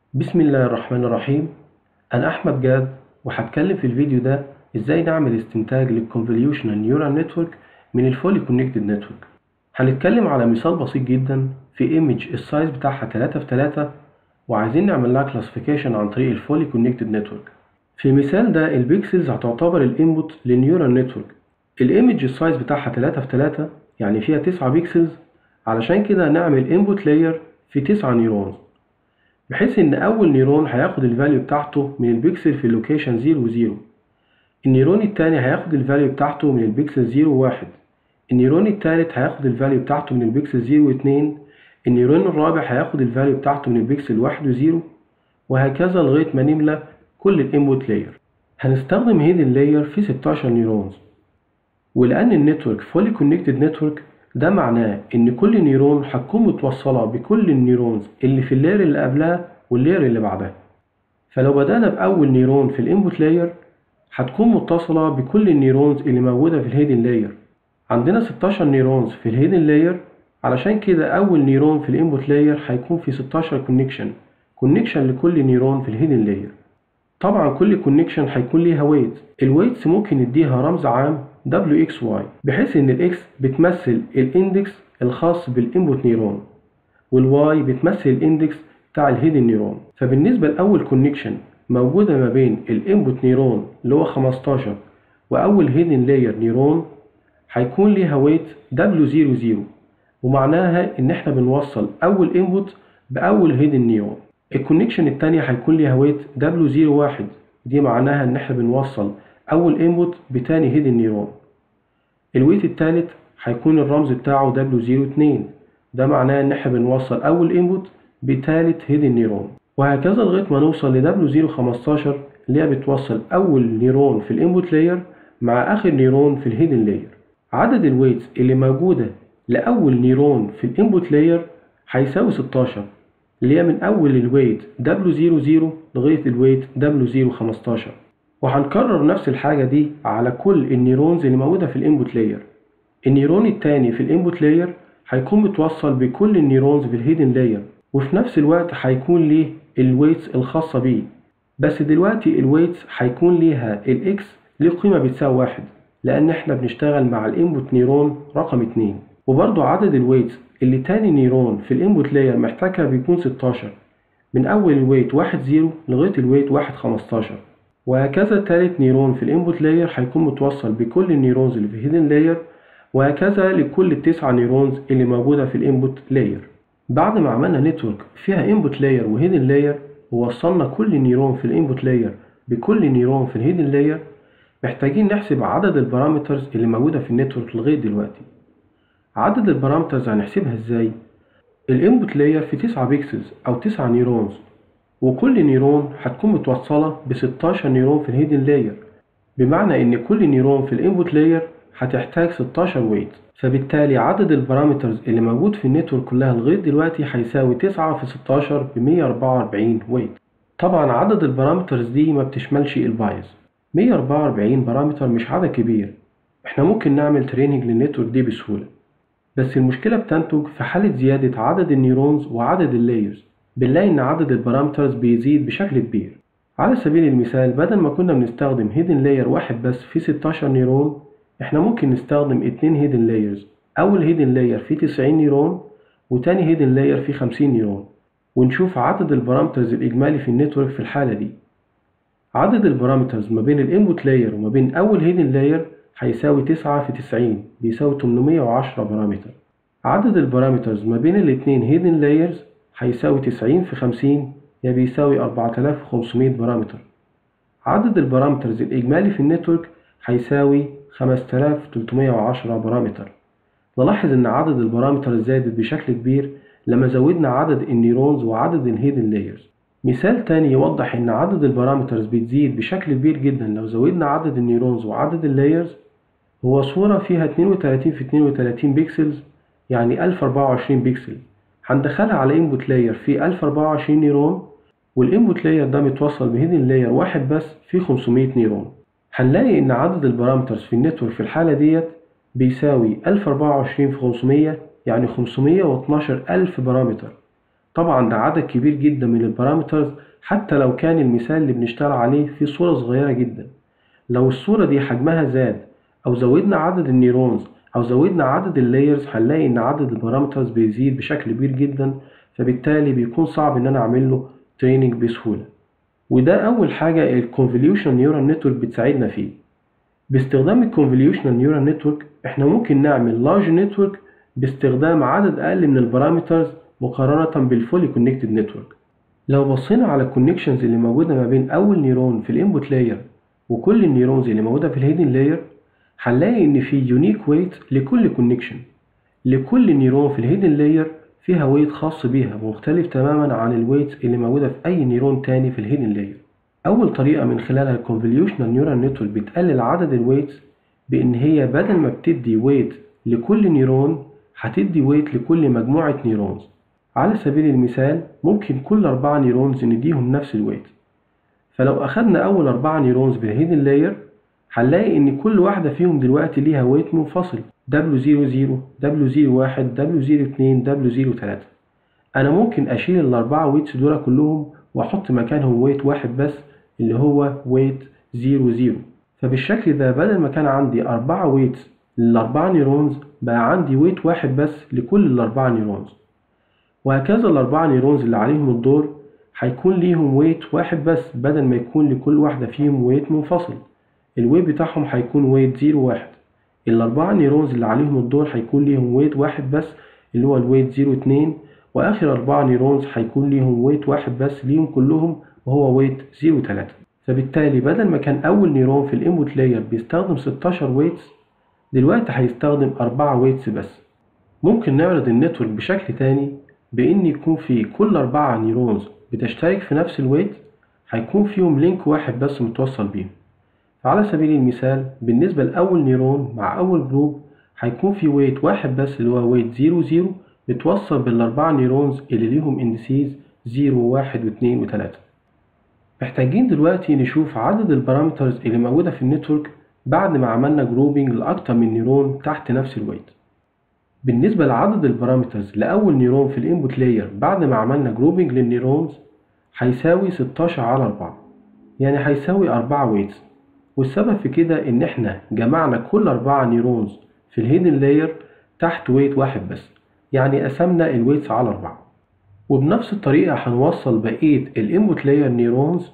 بسم الله الرحمن الرحيم أنا أحمد جاد وهتكلم في الفيديو ده إزاي نعمل استنتاج للكونفوليوشنال نيورال نتورك من الفولي كونكتد نتورك هنتكلم على مثال بسيط جدا في ايمج السايز بتاعها 3 في 3 وعايزين نعمل لها كلاسيفيكيشن عن طريق الفولي كونكتد نتورك في المثال ده البيكسلز هتعتبر الانبوت للنيورال نتورك الايمج السايز بتاعها 3 في 3 يعني فيها 9 بيكسلز علشان كده نعمل انبوت لاير في 9 نيورونز بحيث ان اول نيرون هياخد الفاليو بتاعته من البيكسل في اللوكيشن 0 و0 النيرون التاني هياخد الفاليو بتاعته من البيكسل 0 و1 النيرون التالت هياخد الفاليو بتاعته من البيكسل 0 و2 النيرون الرابع هياخد الفاليو بتاعته من البيكسل 1 و0 وهكذا لغاية ما نملى كل الانبوت لاير هنستخدم هيدن لاير في 16 نيرونز ولأن النتورك فولي كونكتد نتورك ده معناه إن كل نيرون هتكون متوصلة بكل النيرونز اللي في اللاير اللي قبلها واللاير اللي بعدها فلو بدأنا بأول نيرون في الانبوت لاير هتكون متصلة بكل النيرونز اللي موجودة في الهيدن لاير عندنا 16 نيرونز في الهيدن لاير علشان كده أول نيرون في الانبوت لاير هيكون في 16 كونكشن كونكشن لكل نيرون في الهيدن لاير طبعا كل كونكشن هيكون ليها ويت الويتس ممكن نديها رمز عام WXY بحيث ان الاكس بتمثل الاندكس الخاص بالانبوت نيرون والواي بتمثل الاندكس بتاع الهيدن نيرون فبالنسبة لأول كونكشن موجودة ما بين الانبوت نيرون اللي هو 15 وأول هيدن لاير نيرون هيكون ليها ويت W00 ومعناها إن إحنا بنوصل أول انبوت بأول هيدن نيرون الكونكشن التانية هيكون ليها ويت W01 دي معناها إن إحنا بنوصل أول انبوت بتاني هيدن نيرون الويت التالت هيكون الرمز بتاعه W02 ده معناه إن إحنا بنوصل أول انبوت بتالت هيدن نيرون وهكذا لغاية ما نوصل ل W015 اللي هي بتوصل أول نيرون في الانبوت لاير مع آخر نيرون في الهيدن لاير عدد الويتس اللي موجودة لأول نيرون في الانبوت لاير هيساوي 16 اللي هي من أول الويت W00 لغاية الويت W015 وهنكرر نفس الحاجة دي على كل النيرونز اللي موجودة في الانبوت لاير النيرون التاني في الانبوت لاير هيكون متوصل بكل النيرونز في الهيدن لاير وفي نفس الوقت هيكون ليه الويتس الخاصة بيه بس دلوقتي الويتس هيكون ليها الاكس ليه قيمة بتساوي واحد لأن احنا بنشتغل مع الانبوت نيرون رقم اتنين وبرضو عدد الويتس اللي تاني نيرون في الانبوت لاير محتاجها بيكون 16 من أول الويت واحد زيرو لغاية الويت واحد خمستاشر وهكذا تالت نيرون في الانبوت لاير هيكون متوصل بكل النيرونز اللي في الهيدن لاير وهكذا لكل التسعة نيرونز اللي موجودة في الانبوت لاير بعد ما عملنا نتورك فيها انبوت لاير وهيدن لاير ووصلنا كل نيرون في الانبوت لاير بكل نيرون في الهيدن لاير محتاجين نحسب عدد البارامترز اللي موجودة في النتورك لغاية دلوقتي عدد البارامترز هنحسبها ازاي الانبوت لاير في 9 بيكسلز او 9 نيرونز وكل نيرون هتكون متوصلة ب 16 نيرون في الهيدن لاير بمعنى ان كل نيرون في الانبوت لاير هتحتاج 16 ويت فبالتالي عدد البارامترز اللي موجود في النتورك كلها لغاية دلوقتي هيساوي 9 في 16 ب 144 ويت طبعا عدد البارامترز دي ما بتشملش البايز 144 بارامتر مش عدد كبير احنا ممكن نعمل تريننج للنتورك دي بسهولة بس المشكلة بتنتج في حالة زيادة عدد النيرونز وعدد اللايرز بنلاقي إن عدد البارامترز بيزيد بشكل كبير على سبيل المثال بدل ما كنا بنستخدم هيدن لاير واحد بس في 16 نيرون احنا ممكن نستخدم اتنين هيدن لايرز أول هيدن لاير فيه 90 نيرون وتاني هيدن لاير فيه 50 نيرون ونشوف عدد البارامترز الإجمالي في النتورك في الحالة دي عدد البارامترز ما بين الانبوت لاير وما بين أول هيدن لاير هيساوي 9 في 90 بيساوي 810 بارامتر عدد البارامترز ما بين الاتنين هيدن لايرز هيساوي 90 في 50 يعني بيساوي 4500 بارامتر عدد البارامترز الإجمالي في النتورك هيساوي 5310 بارامتر نلاحظ إن عدد البارامتر زادت بشكل كبير لما زودنا عدد النيرونز وعدد الهيدن لايرز مثال تاني يوضح إن عدد البارامترز بتزيد بشكل كبير جدا لو زودنا عدد النيرونز وعدد اللايرز هو صورة فيها 32 في 32 بيكسلز يعني 1024 بيكسل هندخلها على انبوت لاير فيه 1024 نيرون والانبوت لاير ده متوصل بهيدن لاير واحد بس فيه 500 نيرون هنلاقي ان عدد البارامترز في النتورك في الحالة ديت بيساوي 1024 في 500 يعني 512 ألف بارامتر طبعا ده عدد كبير جدا من البارامترز حتى لو كان المثال اللي بنشتغل عليه فيه صورة صغيرة جدا لو الصورة دي حجمها زاد أو زودنا عدد النيرونز أو زودنا عدد اللايرز هنلاقي إن عدد البارامترز بيزيد بشكل كبير جدا فبالتالي بيكون صعب إن أنا أعمل له تريننج بسهولة وده أول حاجة الكونفوليوشن نيورال نتورك بتساعدنا فيه باستخدام الكونفوليوشنال نيورال نتورك احنا ممكن نعمل لارج نتورك باستخدام عدد أقل من البارامترز مقارنة بالفولي كونكتد نتورك لو بصينا على الكونكشنز اللي موجودة ما بين أول نيرون في الانبوت لاير وكل النيرونز اللي موجودة في الهيدن لاير هنلاقي إن في يونيك ويت لكل كونكشن لكل نيرون في الهيدن لاير فيها ويت خاص بيها مختلف تماما عن الويت اللي موجودة في أي نيرون تاني في الهيدن لاير أول طريقة من خلالها الكونفوليوشنال نيورال نتورك بتقلل عدد الويتس بإن هي بدل ما بتدي ويت لكل نيرون هتدي ويت لكل مجموعة نيرونز على سبيل المثال ممكن كل أربعة نيرونز نديهم نفس الويت فلو أخدنا أول أربعة نيرونز بالهيدن لاير هنلاقي إن كل واحدة فيهم دلوقتي ليها ويت منفصل W00 W01 W02 W03 أنا ممكن أشيل الأربعة ويتس دول كلهم وأحط مكانهم ويت واحد بس اللي هو ويت 00 فبالشكل ده بدل ما كان عندي أربعة ويتس للأربعة نيرونز بقى عندي ويت واحد بس لكل الأربعة نيرونز وهكذا الأربعة نيرونز اللي عليهم الدور هيكون ليهم ويت واحد بس بدل ما يكون لكل واحدة فيهم ويت منفصل الويت بتاعهم هيكون ويت زيرو واحد الأربعة نيرونز اللي عليهم الدور هيكون ليهم ويت واحد بس اللي هو الويت زيرو اتنين وآخر أربعة نيرونز هيكون ليهم ويت واحد بس ليهم كلهم وهو ويت زيرو تلاتة فبالتالي بدل ما كان أول نيرون في الانبوت لاير بيستخدم 16 ويتس دلوقتي هيستخدم أربعة ويتس بس ممكن نعرض النتورك بشكل تاني بإن يكون في كل أربعة نيرونز بتشترك في نفس الويت هيكون فيهم لينك واحد بس متوصل بيهم فعلى سبيل المثال بالنسبة لأول نيرون مع أول جروب هيكون في ويت واحد بس اللي هو ويت زيرو زيرو متوصل بالأربعة نيرونز اللي ليهم اندسيز زيرو واحد واتنين وتلاتة محتاجين دلوقتي نشوف عدد البارامترز اللي موجودة في النتورك بعد ما عملنا جروبينج لأكتر من نيرون تحت نفس الويت بالنسبة لعدد البارامترز لأول نيرون في الانبوت لاير بعد ما عملنا جروبينج للنيرونز هيساوي 16 على 4 يعني هيساوي 4 ويتس والسبب في كده إن إحنا جمعنا كل أربعة نيرونز في الهيدن لاير تحت ويت واحد بس يعني قسمنا الويتس على أربعة وبنفس الطريقة هنوصل بقية الانبوت لاير نيرونز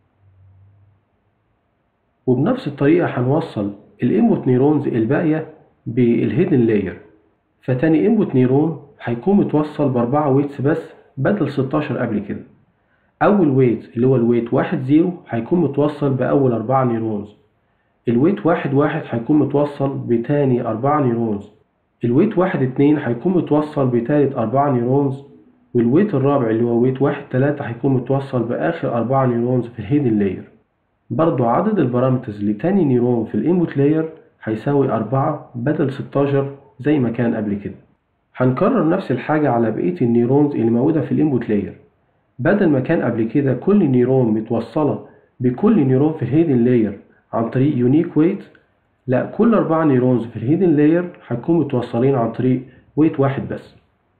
وبنفس الطريقة هنوصل الانبوت نيرونز الباقية بالهيدن لاير فتاني انبوت نيرون هيكون متوصل بأربعة ويتس بس بدل 16 قبل كده أول ويت اللي هو الويت واحد زيرو هيكون متوصل بأول أربعة نيرونز الويت واحد واحد هيكون متوصل بتاني أربعة نيرونز الويت واحد اتنين هيكون متوصل بتالت أربعة نيرونز والويت الرابع اللي هو ويت واحد تلاتة هيكون متوصل بآخر أربعة نيرونز في الهيدن لاير برضو عدد البارامترز لتاني نيرون في الانبوت لاير هيساوي أربعة بدل ستاشر زي ما كان قبل كده هنكرر نفس الحاجة على بقية النيرونز اللي موجودة في الانبوت لاير بدل ما كان قبل كده كل نيرون متوصلة بكل نيرون في الهيدن لاير عن طريق يونيك ويت لا كل أربعة نيرونز في الهيدن لاير هيكون متوصلين عن طريق ويت واحد بس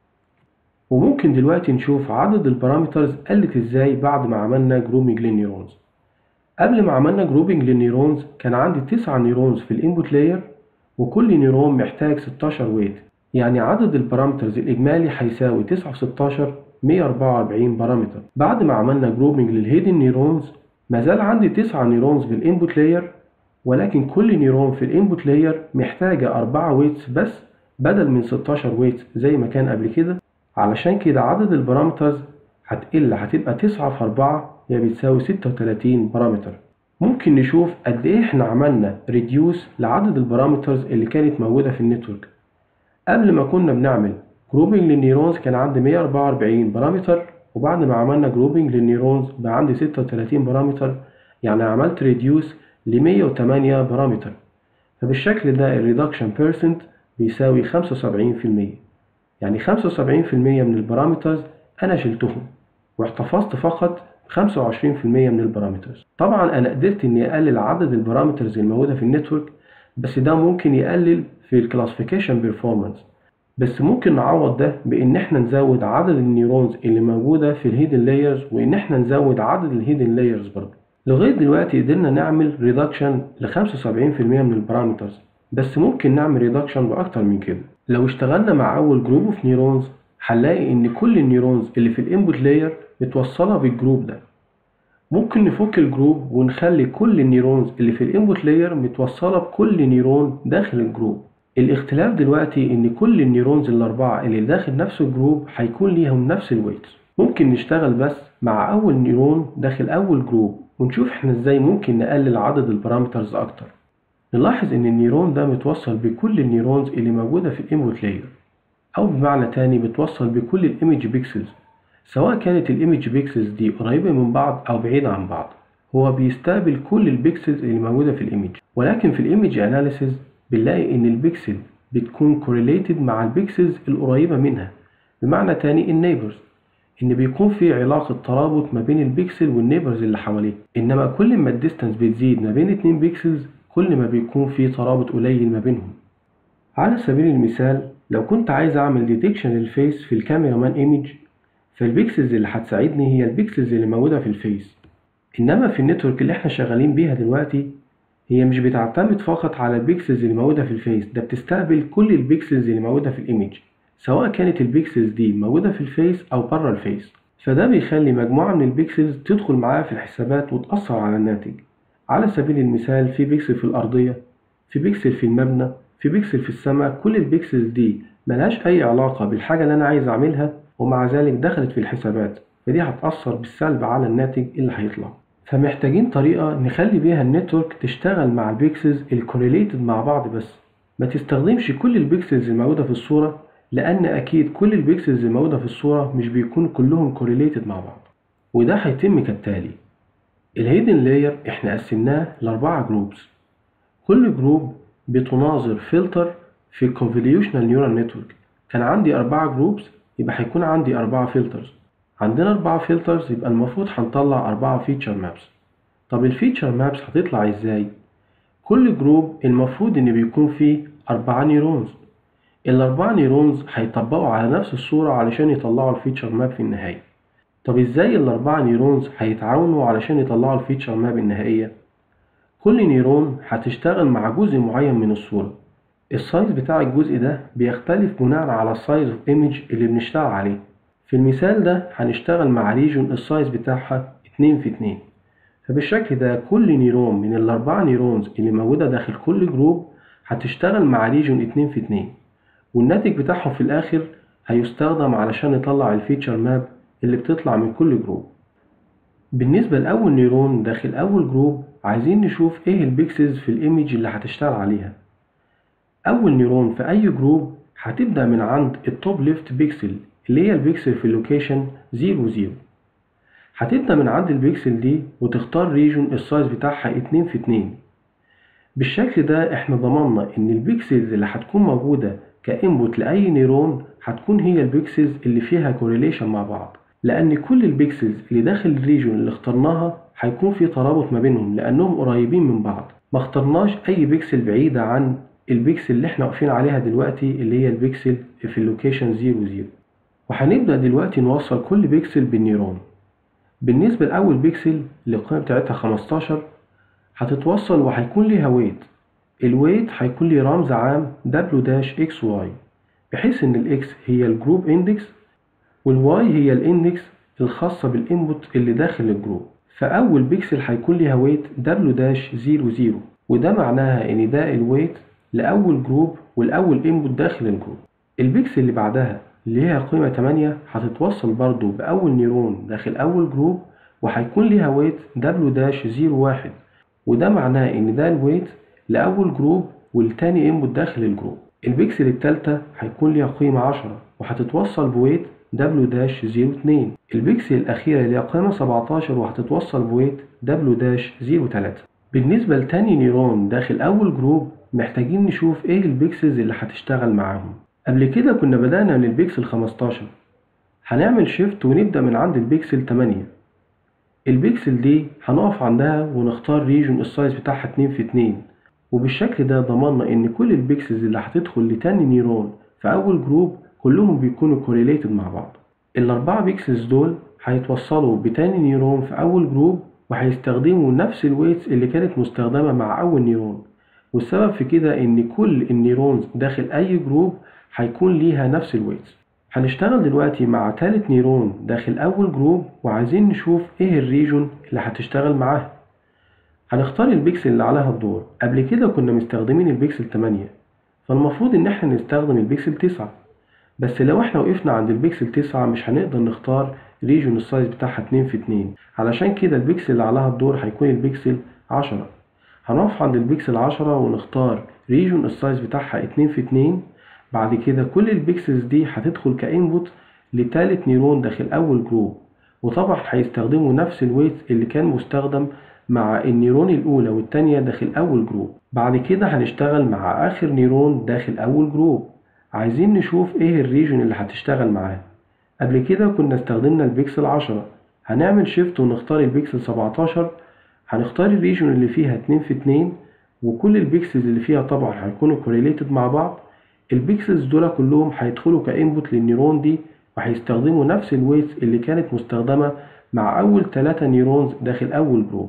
وممكن دلوقتي نشوف عدد البارامترز قلت ازاي بعد ما عملنا جروبنج للنيرونز قبل ما عملنا جروبنج للنيرونز كان عندي تسعة نيرونز في الانبوت لاير وكل نيرون محتاج 16 ويت يعني عدد البارامترز الإجمالي هيساوي 9 في 16 144 بارامتر بعد ما عملنا جروبنج للهيدن نيرونز مازال عندي 9 نيرونز في الانبوت لاير ولكن كل نيرون في الانبوت لاير محتاجة 4 ويتس بس بدل من 16 ويتس زي ما كان قبل كده علشان كده عدد البارامترز هتقل هتبقى 9 في 4 هي بتساوي 36 بارامتر ممكن نشوف قد ايه احنا عملنا ريديوس لعدد البارامترز اللي كانت موجودة في النتورك قبل ما كنا بنعمل جروبنج للنيرونز كان عندي 144 بارامتر وبعد ما عملنا جروبنج للنيرونز بقى عندي 36 بارامتر يعني عملت ريديوس ل 108 بارامتر فبالشكل ده الريدكشن بيرسنت بيساوي 75% يعني 75% من البارامترز أنا شلتهم واحتفظت فقط 25% من البارامترز طبعا أنا قدرت إني أقلل عدد البارامترز الموجودة في النتورك بس ده ممكن يقلل في الكلاسيفيكيشن بيرفورمانس بس ممكن نعوض ده بإن إحنا نزود عدد النيورونز اللي موجودة في الهيدن لايرز وإن إحنا نزود عدد الهيدن لايرز برضه لغاية دلوقتي قدرنا نعمل ريدكشن ل 75% من البارامترز بس ممكن نعمل ريدكشن بأكتر من كده لو اشتغلنا مع أول جروب اوف نيورونز هنلاقي إن كل النيورونز اللي في الانبوت لاير متوصلة بالجروب ده ممكن نفك الجروب ونخلي كل النيورونز اللي في الانبوت لاير متوصلة بكل نيورون داخل الجروب الاختلاف دلوقتي ان كل النيورونز الاربعة اللي داخل نفس الجروب هيكون ليهم نفس الويت ممكن نشتغل بس مع اول نيورون داخل اول جروب ونشوف احنا ازاي ممكن نقلل عدد البارامترز اكتر نلاحظ ان النيورون ده متوصل بكل النيورونز اللي موجودة في الانبوت لاير او بمعنى تاني متوصل بكل الايمج بيكسلز سواء كانت الايمج بيكسلز دي قريبة من بعض او بعيدة عن بعض هو بيستقبل كل البيكسلز اللي موجودة في الايمج ولكن في الايمج اناليسيز بنلاقي ان البيكسل بتكون correlated مع البيكسلز القريبة منها بمعنى تاني النيبرز ان بيكون في علاقة ترابط ما بين البيكسل والنيبرز اللي حواليه انما كل ما الديستانس بتزيد ما بين اتنين بيكسلز كل ما بيكون في ترابط قليل ما بينهم على سبيل المثال لو كنت عايز اعمل ديتكشن للفيس في الكاميرا مان ايمج فالبيكسلز اللي هتساعدني هي البيكسلز اللي موجودة في الفيس انما في النتورك اللي احنا شغالين بيها دلوقتي هي مش بتعتمد فقط على البيكسلز اللي موجودة في الفيس ده بتستقبل كل البيكسلز اللي موجودة في الايمج سواء كانت البيكسلز دي موجودة في الفيس أو بره الفيس فده بيخلي مجموعة من البيكسلز تدخل معاها في الحسابات وتأثر على الناتج على سبيل المثال في بيكسل في الأرضية في بيكسل في المبنى في بيكسل في السماء كل البيكسلز دي ملهاش أي علاقة بالحاجة اللي أنا عايز أعملها ومع ذلك دخلت في الحسابات فدي هتأثر بالسلب على الناتج اللي هيطلع فمحتاجين طريقة نخلي بيها النتورك تشتغل مع البيكسلز الكوريليتد مع بعض بس ما تستخدمش كل البيكسلز الموجودة في الصورة لأن أكيد كل البيكسلز الموجودة في الصورة مش بيكون كلهم كوريليتد مع بعض وده هيتم كالتالي الهيدن لاير احنا قسمناه لأربعة جروبس كل جروب بتناظر فلتر في convolutional neural network كان عندي أربعة جروبس يبقى هيكون عندي أربعة فلترز عندنا أربعة فلترز يبقى المفروض هنطلع أربعة فيتشر مابس طب الفيتشر مابس هتطلع ازاي؟ كل جروب المفروض إن بيكون فيه أربعة نيورونز الأربعة نيورونز هيطبقوا على نفس الصورة علشان يطلعوا الفيتشر ماب في النهاية طب ازاي الأربعة نيورونز هيتعاونوا علشان يطلعوا الفيتشر ماب النهائية؟ كل نيرون هتشتغل مع جزء معين من الصورة السايز بتاع الجزء ده بيختلف بناء على السايز اوف ايمج اللي بنشتغل عليه في المثال ده هنشتغل مع ريجون السايز بتاعها اتنين في اتنين فبالشكل ده كل نيرون من الأربعة نيرونز اللي موجودة داخل كل جروب هتشتغل مع ريجون اتنين في اتنين والناتج بتاعهم في الآخر هيستخدم علشان نطلع الفيتشر ماب اللي بتطلع من كل جروب بالنسبة لأول نيرون داخل أول جروب عايزين نشوف إيه البيكسلز في الإيمج اللي هتشتغل عليها أول نيرون في أي جروب هتبدأ من عند التوب ليفت بيكسل اللي هي البيكسل في اللوكيشن 0 0 هتبدأ من عند البيكسل دي وتختار ريجون السايز بتاعها 2 في 2 بالشكل ده احنا ضمننا ان البيكسلز اللي هتكون موجودة كإنبوت لأي نيرون هتكون هي البيكسلز اللي فيها كوريليشن مع بعض لأن كل البيكسلز اللي داخل الريجون اللي اخترناها هيكون في ترابط ما بينهم لأنهم قريبين من بعض ما اخترناش أي بيكسل بعيدة عن البيكسل اللي احنا واقفين عليها دلوقتي اللي هي البيكسل في اللوكيشن 0 0 وهنبدأ دلوقتي نوصل كل بيكسل بالنيرون بالنسبة لأول بيكسل اللي القيمة بتاعتها 15 هتتوصل وهيكون ليها ويت الويت هيكون ليه رمز عام W داش اكس واي بحيث ان الاكس هي الجروب اندكس والواي هي الاندكس الخاصة بالانبوت اللي داخل الجروب فأول بيكسل هيكون ليها ويت W داش 0 0 وده معناها ان ده الويت لأول جروب والأول انبوت داخل الجروب البيكسل اللي بعدها اللي هي قيمة 8 هتتوصل برضو بأول نيرون داخل أول جروب وهيكون ليها ويت W داش 0 1 وده معناه ان ده الويت لأول جروب والتاني انبوت داخل الجروب البيكسل التالتة هيكون ليها قيمة 10 وهتتوصل بويت W داش 0 2 البيكسل الأخيرة اللي هي قيمة 17 وهتتوصل بويت W داش 0 3 بالنسبة لتاني نيرون داخل أول جروب محتاجين نشوف ايه البيكسلز اللي هتشتغل معاهم قبل كده كنا بدأنا من البيكسل 15 هنعمل شيفت ونبدأ من عند البيكسل 8 البيكسل دي هنقف عندها ونختار ريجون السايز بتاعها 2 في 2 وبالشكل ده ضمننا ان كل البيكسلز اللي هتدخل لتاني نيرون في أول جروب كلهم بيكونوا correlated مع بعض الأربعة بيكسلز دول هيتوصلوا بتاني نيرون في أول جروب وهيستخدموا نفس الويتس اللي كانت مستخدمة مع أول نيرون والسبب في كده إن كل النيرونز داخل أي جروب هيكون ليها نفس الويتس هنشتغل دلوقتي مع تالت نيرون داخل أول جروب وعايزين نشوف إيه الريجون اللي هتشتغل معاه هنختار البيكسل اللي عليها الدور قبل كده كنا مستخدمين البيكسل 8 فالمفروض إن احنا نستخدم البيكسل 9 بس لو احنا وقفنا عند البيكسل 9 مش هنقدر نختار ريجون السايز بتاعها 2 في 2 علشان كده البيكسل اللي عليها الدور هيكون البيكسل 10 هنقف عند البيكسل 10 ونختار ريجون السايز بتاعها 2 في 2 بعد كده كل البيكسلز دي هتدخل كانبوت لتالت نيرون داخل اول جروب وطبعا هيستخدموا نفس الويت اللي كان مستخدم مع النيرون الأولى والتانية داخل أول جروب بعد كده هنشتغل مع آخر نيرون داخل أول جروب عايزين نشوف إيه الريجون اللي هتشتغل معاه قبل كده كنا استخدمنا البيكسل عشرة هنعمل شيفت ونختار البيكسل سبعتاشر هنختار الريجون اللي فيها اتنين في اتنين وكل البيكسلز اللي فيها طبعا هيكونوا كوريليتد مع بعض البيكسلز دول كلهم هيدخلوا كانبوت للنيرون دي وهيستخدموا نفس الويتس اللي كانت مستخدمة مع أول تلاتة نيرونز داخل أول جروب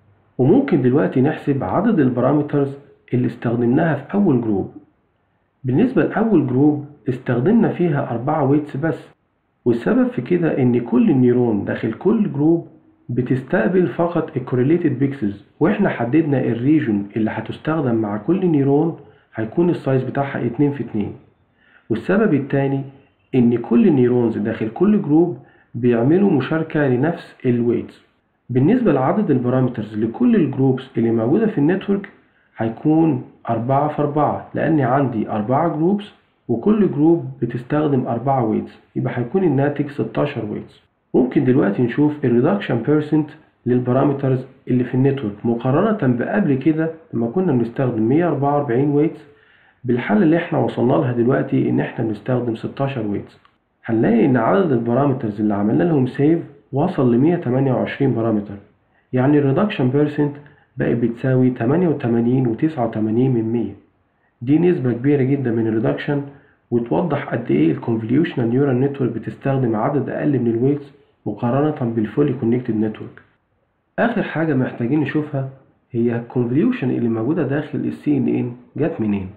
وممكن دلوقتي نحسب عدد البارامترز اللي استخدمناها في أول جروب بالنسبة لأول جروب استخدمنا فيها أربعة ويتس بس والسبب في كده إن كل نيرون داخل كل جروب بتستقبل فقط الكوريليتد بيكسلز واحنا حددنا الريجون اللي هتستخدم مع كل نيرون هيكون السايز بتاعها اتنين في اتنين والسبب التاني إن كل نيرونز داخل كل جروب بيعملوا مشاركة لنفس الويتس بالنسبة لعدد البارامترز لكل الجروبس اللي موجودة في النتورك هيكون أربعة في أربعة لأن عندي أربعة جروبس وكل جروب بتستخدم أربعة ويتس يبقى هيكون الناتج 16 ويتس ممكن دلوقتي نشوف الريدكشن بيرسنت للبارامترز اللي في النتورك مقارنة بقبل كده لما كنا بنستخدم 144 ويتس بالحالة اللي احنا وصلنا لها دلوقتي إن احنا بنستخدم 16 ويتس هنلاقي إن عدد البارامترز اللي عملنا لهم سيف وصل ل 128 بارامتر يعني الريدكشن بيرسنت بقت بتساوي 88 و89 من 100 دي نسبة كبيرة جدا من الريدكشن وتوضح قد ايه الكونفوليوشنال نيورال نتورك بتستخدم عدد اقل من الويتس مقارنة بالفولي كونكتد نتورك اخر حاجة محتاجين نشوفها هي الكونفوليوشن اللي موجودة داخل السي ان ان جت منين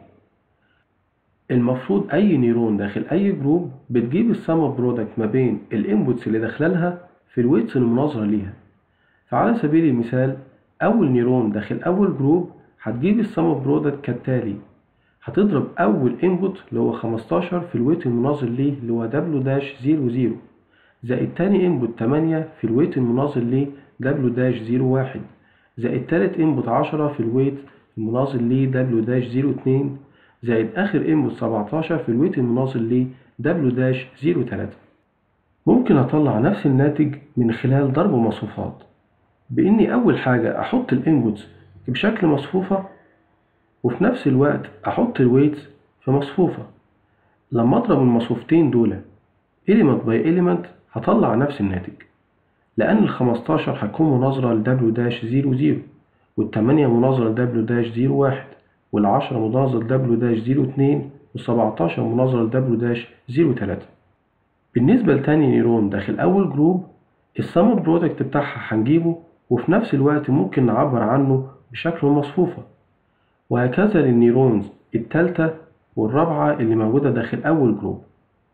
المفروض اي نيرون داخل اي جروب بتجيب السم برودكت ما بين الانبوتس اللي داخلالها في الويتس المناظرة ليها فعلى سبيل المثال أول نيرون داخل أول جروب هتجيب السم برودكت كالتالي هتضرب أول انبوت اللي هو 15 في الويت المناظر ليه اللي هو دبليو داش زيرو زيرو زائد تاني انبوت 8 في الويت المناظر ليه دبليو داش زيرو واحد زائد تالت انبوت 10 في الويت المناظر ليه دبليو داش زيرو اتنين زائد آخر انبوت 17 في الويت المناظر ليه دبليو داش زيرو تلاتة ممكن أطلع نفس الناتج من خلال ضرب مصفوفات بإني أول حاجة أحط الانبوتس بشكل مصفوفة وفي نفس الوقت أحط الويتس في مصفوفة لما أضرب المصفوفتين دول element by element هطلع نفس الناتج لأن الخمستاشر هتكون مناظرة لدبليو داش زيرو زيرو والتمانية مناظرة لدبليو داش زيرو واحد والعشرة مناظرة لدبليو داش زيرو اتنين والسبعتاشر مناظرة لدبليو داش زيرو تلاتة بالنسبة لتاني نيرون داخل أول جروب السم برودكت بتاعها هنجيبه وفي نفس الوقت ممكن نعبر عنه بشكل مصفوفة وهكذا للنيرونز التالتة والرابعة اللي موجودة داخل أول جروب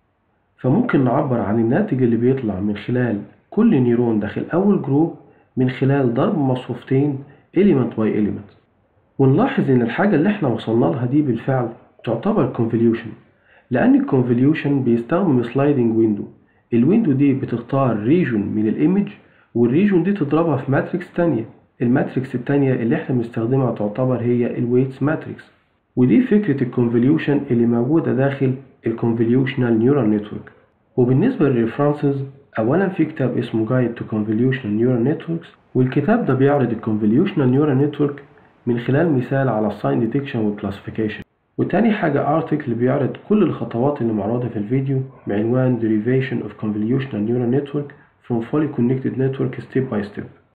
فممكن نعبر عن الناتج اللي بيطلع من خلال كل نيرون داخل أول جروب من خلال ضرب مصفوفتين element by element ونلاحظ إن الحاجة اللي احنا وصلنا لها دي بالفعل تعتبر convolution لأن الكونفوليوشن بيستخدم سلايدنج ويندو الويندو دي بتختار ريجون من الايمج والريجون دي تضربها في ماتريكس تانية الماتريكس التانية اللي احنا بنستخدمها تعتبر هي الويتس ماتريكس ودي فكرة الكونفوليوشن اللي موجودة داخل الكونفوليوشنال نيورال نتورك وبالنسبة للريفرنسز أولا في كتاب اسمه Guide to Convolutional Neural Networks والكتاب ده بيعرض الكونفوليوشنال نيورال نتورك من خلال مثال على الساين ديتكشن والكلاسيفيكيشن وتاني حاجة ارتكل بيعرض كل الخطوات اللي معروضة في الفيديو بعنوان Derivation of Convolutional Neural Network from Fully Connected Network Step by Step